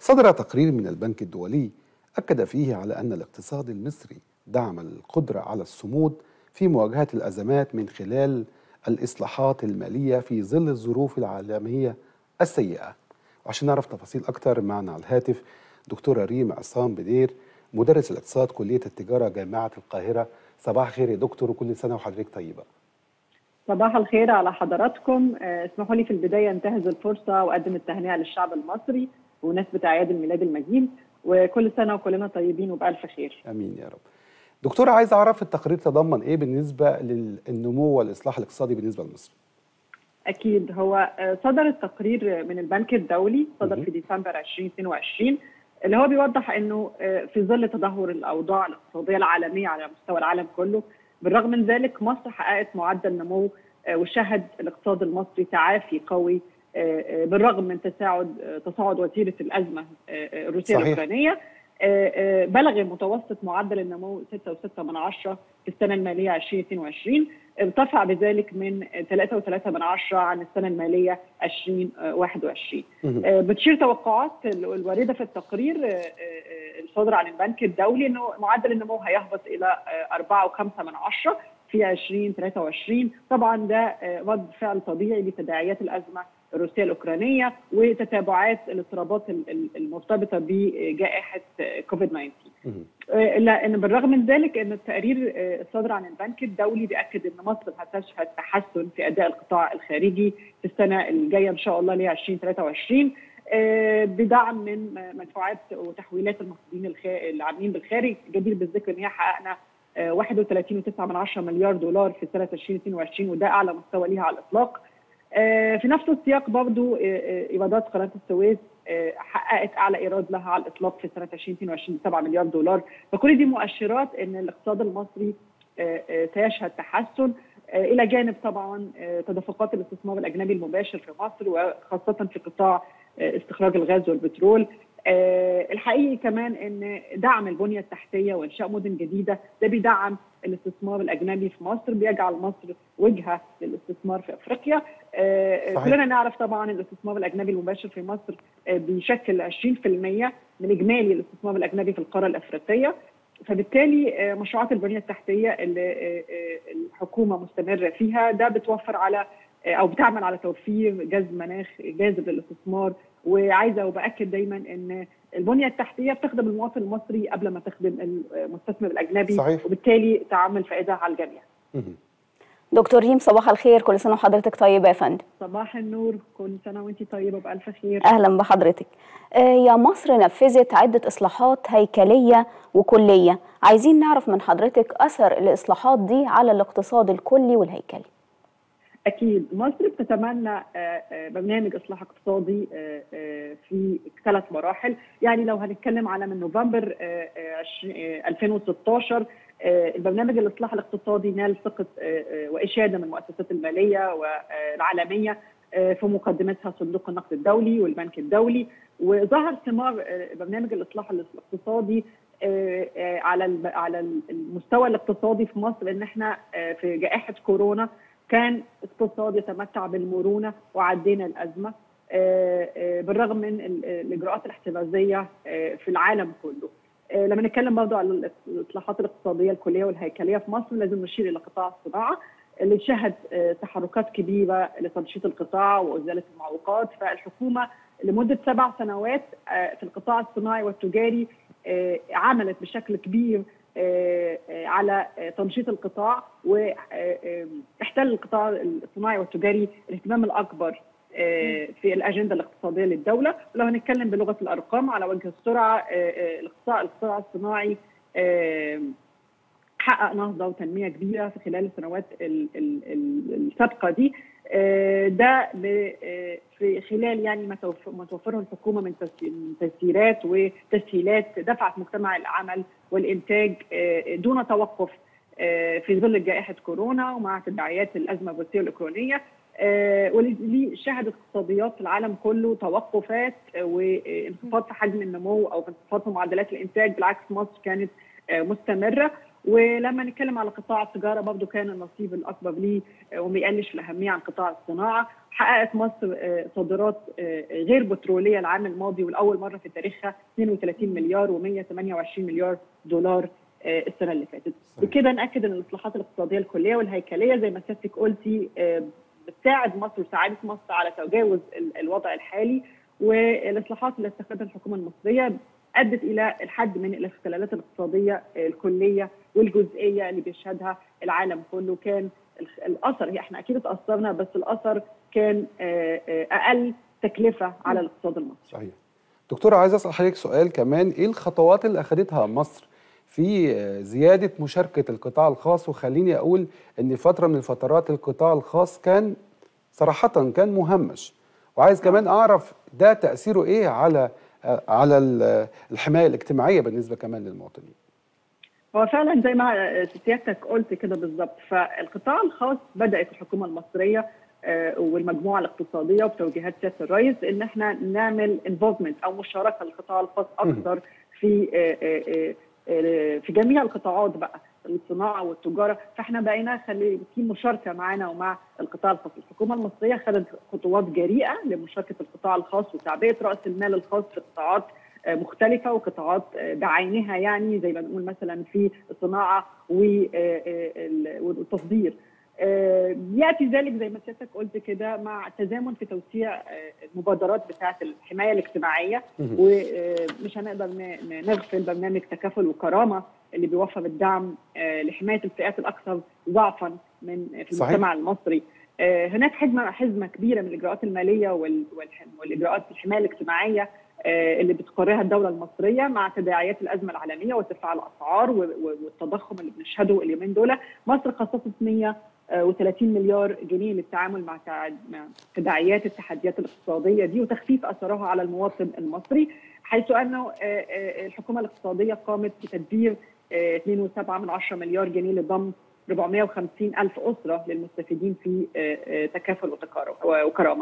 صدر تقرير من البنك الدولي أكد فيه على أن الاقتصاد المصري دعم القدرة على الصمود في مواجهة الأزمات من خلال الإصلاحات المالية في ظل الظروف العالمية السيئة وعشان نعرف تفاصيل أكتر معنا على الهاتف دكتورة ريم عصام بدير مدرس الاقتصاد كلية التجارة جامعة القاهرة صباح الخير يا دكتور وكل سنة وحضرتك طيبة صباح الخير على حضراتكم اسمحوا لي في البداية انتهز الفرصة وأقدم التهنئة للشعب المصري بمناسبة أعياد الميلاد المجيد وكل سنة وكلنا طيبين وبألف خير امين يا رب دكتور عايز اعرف التقرير تضمن ايه بالنسبه للنمو والاصلاح الاقتصادي بالنسبه لمصر أكيد هو صدر التقرير من البنك الدولي صدر في ديسمبر 2022 اللي هو بيوضح انه في ظل تدهور الاوضاع الاقتصاديه العالميه على مستوى العالم كله بالرغم من ذلك مصر حققت معدل نمو وشهد الاقتصاد المصري تعافي قوي بالرغم من تساعد تصاعد وتيره الازمه الروسيه صحيح. الاوكرانيه بلغ متوسط معدل النمو 6.6 من عشرة في السنة المالية 2022 ارتفع بذلك من 3.3 من عشرة عن السنة المالية 2021 بتشير توقعات الواردة في التقرير الصادر عن البنك الدولي انه معدل النمو هيهبط الى 4.5 من عشرة في 2023 طبعا ده رد فعل طبيعي لتداعيات الازمه الروسيه الاوكرانيه وتتابعات الاضطرابات المرتبطه بجائحه كوفيد 19 لان بالرغم من ذلك ان التقرير الصادر عن البنك الدولي بياكد ان مصر هتشهد تحسن في اداء القطاع الخارجي في السنه الجايه ان شاء الله اللي هي 2023 بدعم من مدفوعات وتحويلات المصريين العاملين بالخارج جدير بالذكر ان هي حققنا 31.9 مليار دولار في سنه 2022 وده اعلى مستوى ليها على الاطلاق. في نفس السياق برضو ايرادات قناه السويس حققت اعلى ايراد لها على الاطلاق في سنه 2022 7 مليار دولار فكل دي مؤشرات ان الاقتصاد المصري سيشهد تحسن الى جانب طبعا تدفقات الاستثمار الاجنبي المباشر في مصر وخاصه في قطاع استخراج الغاز والبترول الحقيقي كمان ان دعم البنيه التحتيه وانشاء مدن جديده ده بيدعم الاستثمار الاجنبي في مصر بيجعل مصر وجهه للاستثمار في افريقيا صحيح. كلنا نعرف طبعا الاستثمار الاجنبي المباشر في مصر بيشكل 20% من اجمالي الاستثمار الاجنبي في القاره الافريقيه فبالتالي مشروعات البنيه التحتيه اللي الحكومه مستمره فيها ده بتوفر على او بتعمل على توفير جذب مناخ جاذب للاستثمار وعايزه وباكد دايما ان البنيه التحتيه بتخدم المواطن المصري قبل ما تخدم المستثمر الاجنبي صحيح. وبالتالي تعمل فائده على الجميع. دكتور ريم صباح الخير كل سنه وحضرتك طيبه يا فندم. صباح النور كل سنه وانت طيبه بالف خير. اهلا بحضرتك. يا مصر نفذت عده اصلاحات هيكليه وكليه، عايزين نعرف من حضرتك اثر الاصلاحات دي على الاقتصاد الكلي والهيكلي. اكيد مصر بتتمنى برنامج اصلاح اقتصادي في ثلاث مراحل يعني لو هنتكلم على من نوفمبر 2016 البرنامج الاصلاح الاقتصادي نال ثقه واشاده من المؤسسات الماليه والعالميه في مقدمتها صندوق النقد الدولي والبنك الدولي وظهر ثمار برنامج الاصلاح الاقتصادي على على المستوى الاقتصادي في مصر ان احنا في جائحه كورونا كان اقتصاد يتمتع بالمرونه وعدينا الازمه بالرغم من الاجراءات الاحترازيه في العالم كله. لما نتكلم برضه على الاصلاحات الاقتصاديه الكليه والهيكليه في مصر لازم نشير الى قطاع الصناعه اللي شهد تحركات كبيره لتنشيط القطاع وازاله المعوقات فالحكومه لمده سبع سنوات في القطاع الصناعي والتجاري عملت بشكل كبير على تنشيط القطاع واحتل القطاع الصناعي والتجاري الاهتمام الاكبر في الاجنده الاقتصاديه للدوله ولو هنتكلم بلغه الارقام على وجه السرعه القطاع القطاع الصناعي حقق نهضه وتنميه كبيره في خلال السنوات السابقه دي ده في خلال يعني ما توفره الحكومه من تسهيلات وتسهيلات دفعت مجتمع العمل والانتاج دون توقف في ظل جائحه كورونا ومع تداعيات الازمه الروسيه الاوكرانيه واللي شهدت اقتصاديات العالم كله توقفات وانخفاض في حجم النمو او انخفاض في معدلات الانتاج بالعكس مصر كانت مستمره ولما نتكلم على قطاع التجاره برضه كان النصيب الاكبر ليه وما يقلش في الاهميه عن قطاع الصناعه حققت مصر صادرات غير بتروليه العام الماضي ولاول مره في تاريخها 32 مليار و128 مليار دولار السنه اللي فاتت بكده ناكد ان الاصلاحات الاقتصاديه الكليه والهيكليه زي ما سيادتك قلتي بتساعد مصر وساعدت مصر على تجاوز الوضع الحالي والاصلاحات اللي اتخذها الحكومه المصريه ادت الى الحد من الاختلالات الاقتصاديه الكليه والجزئيه اللي بيشهدها العالم كله كان الاثر هي احنا اكيد اتاثرنا بس الاثر كان اقل تكلفه على الاقتصاد المصري. صحيح. دكتوره عايز اسال حضرتك سؤال كمان ايه الخطوات اللي اخذتها مصر في زياده مشاركه القطاع الخاص وخليني اقول ان فتره من الفترات القطاع الخاص كان صراحه كان مهمش وعايز كمان اعرف ده تاثيره ايه على على الحمايه الاجتماعيه بالنسبه كمان للمواطنين هو فعلا زي ما سيادتك قلت كده بالظبط فالقطاع الخاص بدات الحكومه المصريه والمجموعه الاقتصاديه وبتوجيهات سياده الرئيس ان احنا نعمل انفولفمنت او مشاركه للقطاع الخاص اكثر في في جميع القطاعات بقى الصناعه والتجاره فاحنا بقينا خلي في مشاركه معانا ومع القطاع الخاص الحكومه المصريه خدت خطوات جريئه لمشاركه القطاع الخاص وتعبئه راس المال الخاص في قطاعات مختلفه وقطاعات بعينها يعني زي ما بنقول مثلا في الصناعه والتصدير ياتي ذلك زي ما سيادتك قلت كده مع التزامن في توسيع المبادرات بتاعه الحمايه الاجتماعيه ومش هنقدر نغفل برنامج تكافل وكرامه اللي بيوفر الدعم لحمايه الفئات الاكثر ضعفا من في المجتمع المصري هناك حزمه حزمه كبيره من الاجراءات الماليه والاجراءات الحمايه الاجتماعيه اللي بتقررها الدوله المصريه مع تداعيات الازمه العالميه وارتفاع الاسعار والتضخم اللي بنشهده اليومين دول مصر خصصت 130 مليار جنيه للتعامل مع تداعيات التحديات الاقتصاديه دي وتخفيف اثرها على المواطن المصري حيث انه الحكومه الاقتصاديه قامت بتدبير 2.7 مليار جنيه لضم 450 ألف أسرة للمستفيدين في تكافل وكرامة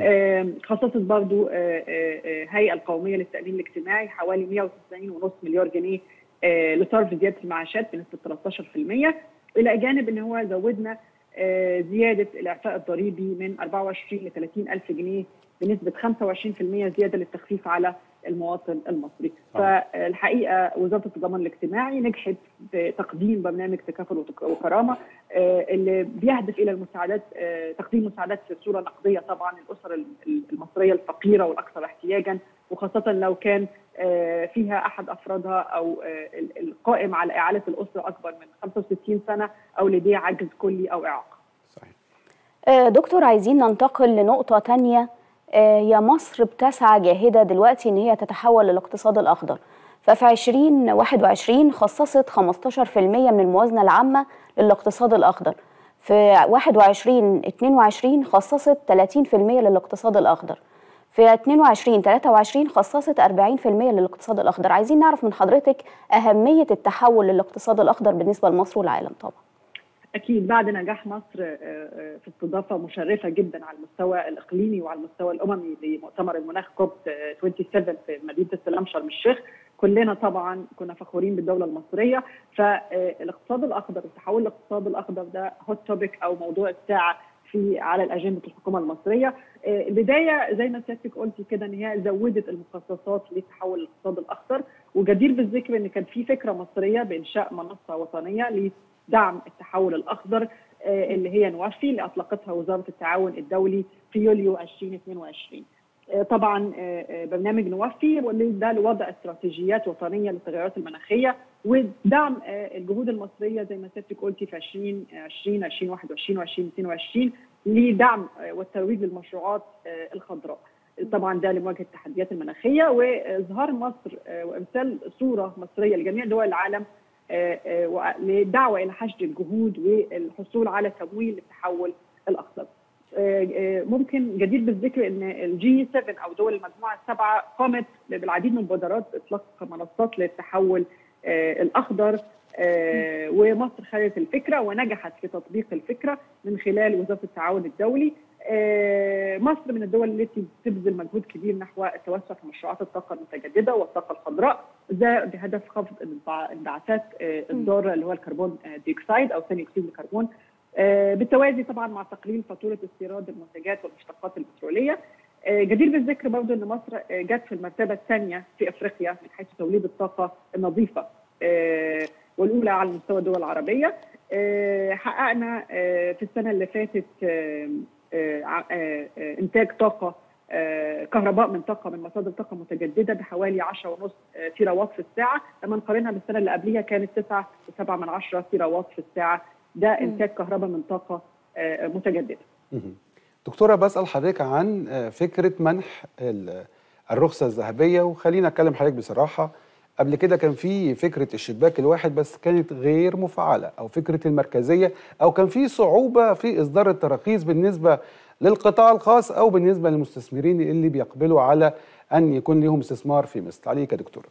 خصصت برضو هيئة القومية للتأمين الاجتماعي حوالي 190.5 مليار جنيه لصرف زيادة المعاشات بنسبة 13% إلى جانب أن هو زودنا زيادة الإعفاء الضريبي من 24 ل 30 ألف جنيه بنسبة 25% زيادة للتخفيف على المواطن المصري فالحقيقه وزاره التضامن الاجتماعي نجحت في تقديم برنامج تكافل وكرامه اللي بيهدف الى المساعدات تقديم مساعدات في صوره نقديه طبعا للاسر المصريه الفقيره والاكثر احتياجا وخاصه لو كان فيها احد افرادها او القائم على اعاله الاسره اكبر من 65 سنه او لديه عجز كلي او اعاقه. صحيح. دكتور عايزين ننتقل لنقطه ثانيه يا مصر بتسعى جاهده دلوقتي ان هي تتحول للاقتصاد الاخضر ففي 2021 خصصت 15% من الموازنه العامه للاقتصاد الاخضر في 21 22 خصصت 30% للاقتصاد الاخضر في 22 23 خصصت 40% للاقتصاد الاخضر عايزين نعرف من حضرتك اهميه التحول للاقتصاد الاخضر بالنسبه لمصر والعالم طبعا اكيد بعد نجاح مصر في استضافه مشرفه جدا على المستوى الاقليمي وعلى المستوى الاممي لمؤتمر المناخ كوب 27 في مدينه السلام شرم الشيخ كلنا طبعا كنا فخورين بالدوله المصريه فالاقتصاد الاخضر التحول للاقتصاد الاخضر ده هوت توبيك او موضوع الساعه في على الاجنده الحكومه المصريه البدايه زي ما سيادتك قلتي كده ان هي زودت المخصصات لتحول الاقتصاد الاخضر وجدير بالذكر ان كان في فكره مصريه بانشاء منصه وطنيه دعم التحول الاخضر اللي هي نوفي اللي اطلقتها وزاره التعاون الدولي في يوليو 2022 طبعا برنامج نوفي ده لوضع استراتيجيات وطنيه للتغيرات المناخيه ودعم الجهود المصريه زي ما سيادتك قلتي في 2020 2021 و2022 لدعم والترويج للمشروعات الخضراء طبعا ده لمواجهه التحديات المناخيه واظهار مصر وامثال صوره مصريه لجميع دول العالم للدعوه الى حشد الجهود والحصول على تمويل للتحول الاخضر. ممكن جدير بالذكر ان الجي 7 او دول المجموعه السبعه قامت بالعديد من مبادرات اطلاق منصات للتحول الاخضر ومصر خدت الفكره ونجحت في تطبيق الفكره من خلال وزاره التعاون الدولي آه، مصر من الدول التي بتبذل مجهود كبير نحو التوسع في مشروعات الطاقه المتجدده والطاقه الخضراء ده بهدف خفض انبع- انبعاثات آه، الضاره اللي هو الكربون آه، ديوكسيد او ثاني اكسيد الكربون آه، بالتوازي طبعا مع تقليل فاتوره استيراد المنتجات والمشتقات البتروليه آه، جدير بالذكر برضه ان مصر آه، جت في المرتبه الثانيه في افريقيا من حيث توليد الطاقه النظيفه آه، والاولى على مستوى الدول العربيه آه، حققنا آه، في السنه اللي فاتت آه، آه، ع- آه، آه، انتاج طاقه آه، كهرباء من طاقه من مصادر طاقه متجدده بحوالي 10.5 تيرا وات في الساعه لما نقارنها بالسنه اللي قبليها كانت 9.7 من 10 تيرا وات في الساعه ده انتاج كهرباء من طاقه آه، متجدده مهم. دكتورة بسأل حضرتك عن آه، فكرة منح ال- الرخصة الذهبية وخلينا أتكلم حضرتك بصراحة قبل كده كان في فكرة الشباك الواحد بس كانت غير مفعلة أو فكرة المركزية أو كان في صعوبة في إصدار التراخيص بالنسبة للقطاع الخاص أو بالنسبة للمستثمرين اللي بيقبلوا على أن يكون لهم استثمار في مصر عليك يا دكتورة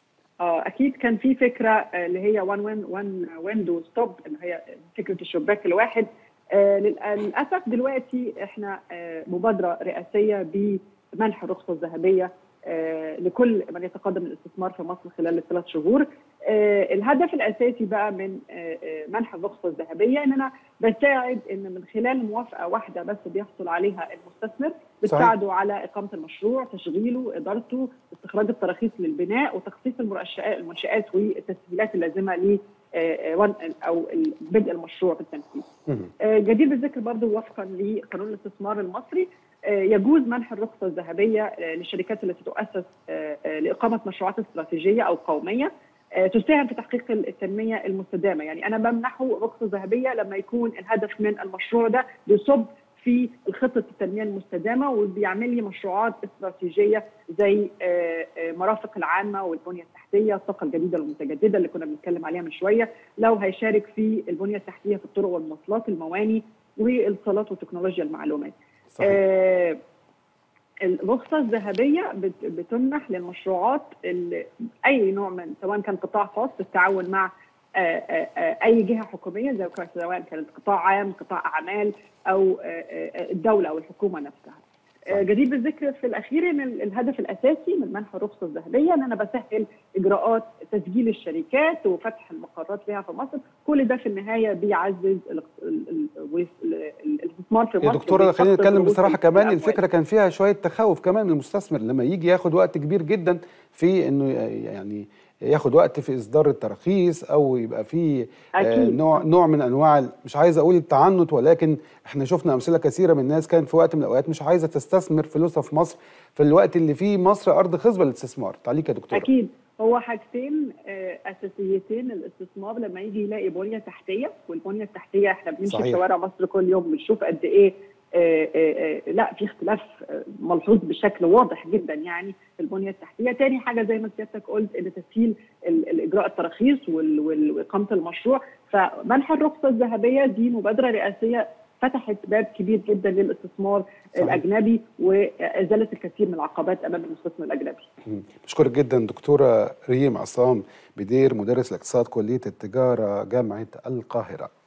اه اكيد كان في فكره آه، اللي هي وان وين وان ويندو ستوب اللي هي فكره الشباك الواحد آه، للأ- للاسف دلوقتي احنا آه، مبادره رئاسيه بمنح الرخصه الذهبيه آه، لكل من يتقدم الاستثمار في مصر خلال الثلاث شهور آه، الهدف الاساسي بقى من آه، آه، منح الرخصه الذهبيه ان انا بساعد ان من خلال موافقه واحده بس بيحصل عليها المستثمر بتساعده على اقامه المشروع تشغيله ادارته استخراج التراخيص للبناء وتخصيص المنشآت المنشآت والتسهيلات اللازمه ل آه، آه، او بدء المشروع بالتنفيذ. مهم. آه، جدير بالذكر برضه وفقا لقانون الاستثمار المصري آه، يجوز منح الرخصه الذهبيه آه، للشركات التي تؤسس آه، آه، لاقامه مشروعات استراتيجيه او قوميه آه، تساهم في تحقيق التنميه المستدامه، يعني انا بمنحه رخصه ذهبيه لما يكون الهدف من المشروع ده بيصب في الخطه التنميه المستدامه وبيعمل لي مشروعات استراتيجيه زي آه، آه، مرافق العامه والبنيه التحتيه، الطاقه الجديده والمتجدده اللي كنا بنتكلم عليها من شويه، لو هيشارك في البنيه التحتيه في الطرق والمواصلات المواني والاتصالات وتكنولوجيا المعلومات. صحيح. آه، الرخصة الذهبية بت- بتمنح للمشروعات اللي أي نوع من سواء كان قطاع خاص بالتعاون مع آه، آه، آه، أي جهة حكومية زي كان- سواء كانت قطاع عام قطاع أعمال أو آه، آه، الدولة أو الحكومة نفسها. آه، جدير بالذكر في الأخير إن ال- الهدف الأساسي من منح الرخصة الذهبية إن أنا بسهل إجراءات تسجيل الشركات وفتح المقرات لها في مصر، كل ده في النهاية بيعزز ال- ال- ال- ال- الاستثمار في مصر يا دكتورة خلينا وبيخفض نتكلم ضغوط بصراحة كمان الأموال. الفكرة كان فيها شوية تخوف كمان من المستثمر لما يجي ياخد وقت كبير جدا في انه يعني ياخد وقت في اصدار التراخيص او يبقى في آه، أكيد. نوع نوع من انواع ال- مش عايز اقول التعنت ولكن احنا شفنا امثله كثيره من الناس كانت في وقت من الاوقات مش عايزه تستثمر فلوسها في مصر في الوقت اللي فيه مصر ارض خصبه للاستثمار تعليق يا دكتوره اكيد هو حاجتين آه، اساسيتين الاستثمار لما يجي يلاقي بنيه تحتيه والبنيه التحتيه احنا بنمشي في صحيح. شوارع مصر كل يوم بنشوف قد ايه آه، آه، آه، لا في اختلاف آه، ملحوظ بشكل واضح جدا يعني في البنيه التحتيه، تاني حاجه زي ما سيادتك قلت ان تسهيل ال- الاجراء التراخيص وال- وال- واقامه المشروع، فمنح الرخصه الذهبيه دي مبادره رئاسيه فتحت باب كبير جدا للاستثمار صحيح. الاجنبي وازاله الكثير من العقبات امام المستثمر الاجنبي. مم. بشكرك جدا دكتوره ريم عصام بدير مدرس الاقتصاد كليه التجاره جامعه القاهره